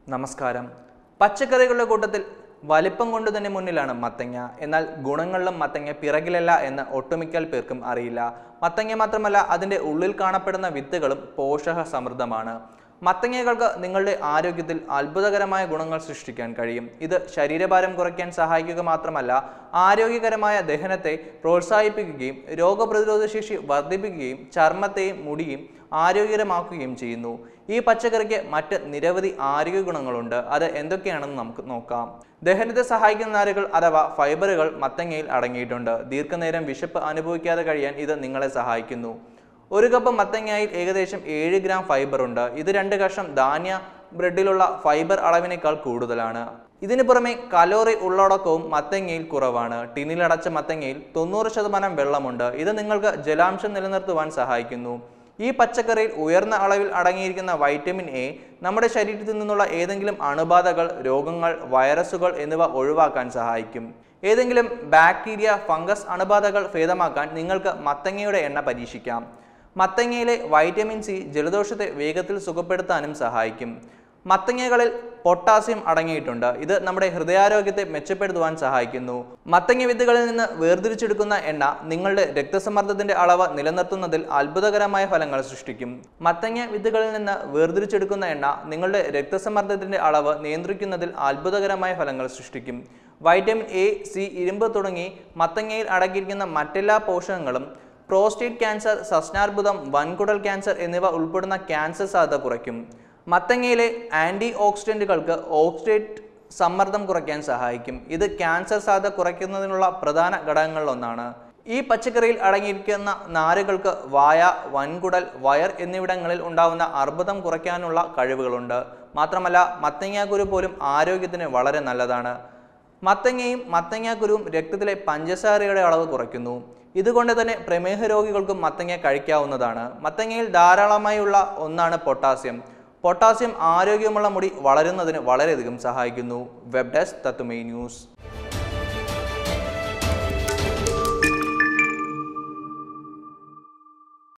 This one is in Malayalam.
നമസ്കാരം പച്ചക്കറികളുടെ കൂട്ടത്തിൽ വലിപ്പം കൊണ്ട് തന്നെ മുന്നിലാണ് മത്തങ്ങ എന്നാൽ ഗുണങ്ങളിലും മത്തങ്ങ പിറകിലല്ല എന്ന് ഒട്ടുമിക്കൽ പേർക്കും അറിയില്ല മത്തങ്ങ മാത്രമല്ല അതിൻ്റെ ഉള്ളിൽ കാണപ്പെടുന്ന വിത്തുകളും പോഷക സമൃദ്ധമാണ് മത്തങ്ങകൾക്ക് നിങ്ങളുടെ ആരോഗ്യത്തിൽ അത്ഭുതകരമായ ഗുണങ്ങൾ സൃഷ്ടിക്കാൻ കഴിയും ഇത് ശരീരഭാരം കുറയ്ക്കാൻ സഹായിക്കുക മാത്രമല്ല ആരോഗ്യകരമായ ദഹനത്തെ പ്രോത്സാഹിപ്പിക്കുകയും രോഗപ്രതിരോധ ശേഷി വർദ്ധിപ്പിക്കുകയും ചർമ്മത്തെയും മുടിയും ആരോഗ്യകരമാക്കുകയും ചെയ്യുന്നു ഈ പച്ചക്കറിക്ക് മറ്റ് നിരവധി ആരോഗ്യ ഗുണങ്ങളുണ്ട് അത് എന്തൊക്കെയാണെന്ന് നമുക്ക് നോക്കാം ദഹനത്തെ സഹായിക്കുന്ന നാരുകൾ അഥവാ ഫൈബറുകൾ മത്തങ്ങയിൽ അടങ്ങിയിട്ടുണ്ട് ദീർഘനേരം വിശപ്പ് അനുഭവിക്കാതെ കഴിയാൻ ഇത് നിങ്ങളെ സഹായിക്കുന്നു ഒരു കപ്പ് മത്തങ്ങയിൽ ഏകദേശം ഏഴ് ഗ്രാം ഫൈബർ ഉണ്ട് ഇത് രണ്ട് കഷ്ണം ധാന്യ ബ്രെഡിലുള്ള ഫൈബർ അളവിനേക്കാൾ കൂടുതലാണ് ഇതിനു പുറമെ കലോറി ഉള്ളടക്കവും മത്തങ്ങയിൽ കുറവാണ് ടിന്നിലടച്ച മത്തങ്ങയിൽ തൊണ്ണൂറ് ശതമാനം വെള്ളമുണ്ട് ഇത് നിങ്ങൾക്ക് ജലാംശം നിലനിർത്തുവാൻ സഹായിക്കുന്നു ഈ പച്ചക്കറിയിൽ ഉയർന്ന അളവിൽ അടങ്ങിയിരിക്കുന്ന വൈറ്റമിൻ എ നമ്മുടെ ശരീരത്തിൽ നിന്നുള്ള ഏതെങ്കിലും അണുബാധകൾ രോഗങ്ങൾ വൈറസുകൾ എന്നിവ ഒഴിവാക്കാൻ സഹായിക്കും ഏതെങ്കിലും ബാക്ടീരിയ ഫംഗസ് അണുബാധകൾ ഭേദമാക്കാൻ നിങ്ങൾക്ക് മത്തങ്ങയുടെ എണ്ണ പരീക്ഷിക്കാം മത്തങ്ങയിലെ വൈറ്റമിൻ സി ജലദോഷത്തെ വേഗത്തിൽ സുഖപ്പെടുത്താനും സഹായിക്കും മത്തങ്ങകളിൽ പൊട്ടാസ്യം അടങ്ങിയിട്ടുണ്ട് ഇത് നമ്മുടെ ഹൃദയാരോഗ്യത്തെ മെച്ചപ്പെടുത്തുവാൻ സഹായിക്കുന്നു മത്തങ്ങ വിത്തുകളിൽ നിന്ന് വേർതിരിച്ചെടുക്കുന്ന എണ്ണ നിങ്ങളുടെ രക്തസമ്മർദ്ദത്തിന്റെ അളവ് നിലനിർത്തുന്നതിൽ അത്ഭുതകരമായ ഫലങ്ങൾ സൃഷ്ടിക്കും മത്തങ്ങ വിത്തുകളിൽ നിന്ന് വേർതിരിച്ചെടുക്കുന്ന എണ്ണ നിങ്ങളുടെ രക്തസമ്മർദ്ദത്തിന്റെ അളവ് നിയന്ത്രിക്കുന്നതിൽ അത്ഭുതകരമായ ഫലങ്ങൾ സൃഷ്ടിക്കും വൈറ്റമിൻ എ സി ഇരുമ്പ് തുടങ്ങി മത്തങ്ങയിൽ അടങ്ങിയിരിക്കുന്ന മറ്റെല്ലാ പോഷകങ്ങളും പ്രോസ്റ്റേറ്റ് ക്യാൻസർ സസ്നാർബുദം വൻകുടൽ ക്യാൻസർ എന്നിവ ഉൾപ്പെടുന്ന ക്യാൻസർ സാധ്യത കുറയ്ക്കും മത്തങ്ങയിലെ ആൻറ്റി ഓക്സിഡൻറ്റുകൾക്ക് ഓക്സിഡേറ്റ് സമ്മർദ്ദം കുറയ്ക്കാൻ സഹായിക്കും ഇത് ക്യാൻസർ സാധ്യത കുറയ്ക്കുന്നതിനുള്ള പ്രധാന ഘടകങ്ങളിലൊന്നാണ് ഈ പച്ചക്കറിയിൽ അടങ്ങിയിരിക്കുന്ന നാരുകൾക്ക് വായ വൻകുടൽ വയർ എന്നിവിടങ്ങളിൽ ഉണ്ടാവുന്ന അർബുദം കുറയ്ക്കാനുള്ള കഴിവുകളുണ്ട് മാത്രമല്ല മത്തങ്ങാക്കുരു പോലും ആരോഗ്യത്തിന് വളരെ നല്ലതാണ് മത്തങ്ങയും മത്തങ്ങാക്കുരുവും രക്തത്തിലെ പഞ്ചസാരയുടെ അളവ് കുറയ്ക്കുന്നു ഇതുകൊണ്ട് തന്നെ പ്രമേഹ രോഗികൾക്കും മത്തങ്ങ കഴിക്കാവുന്നതാണ് മത്തങ്ങയിൽ ധാരാളമായുള്ള ഒന്നാണ് പൊട്ടാസ്യം പൊട്ടാസ്യം ആരോഗ്യമുള്ള മുടി വളരുന്നതിന് വളരെയധികം സഹായിക്കുന്നു വെബ് ഡെസ്ക് തത്തുമൈ ന്യൂസ്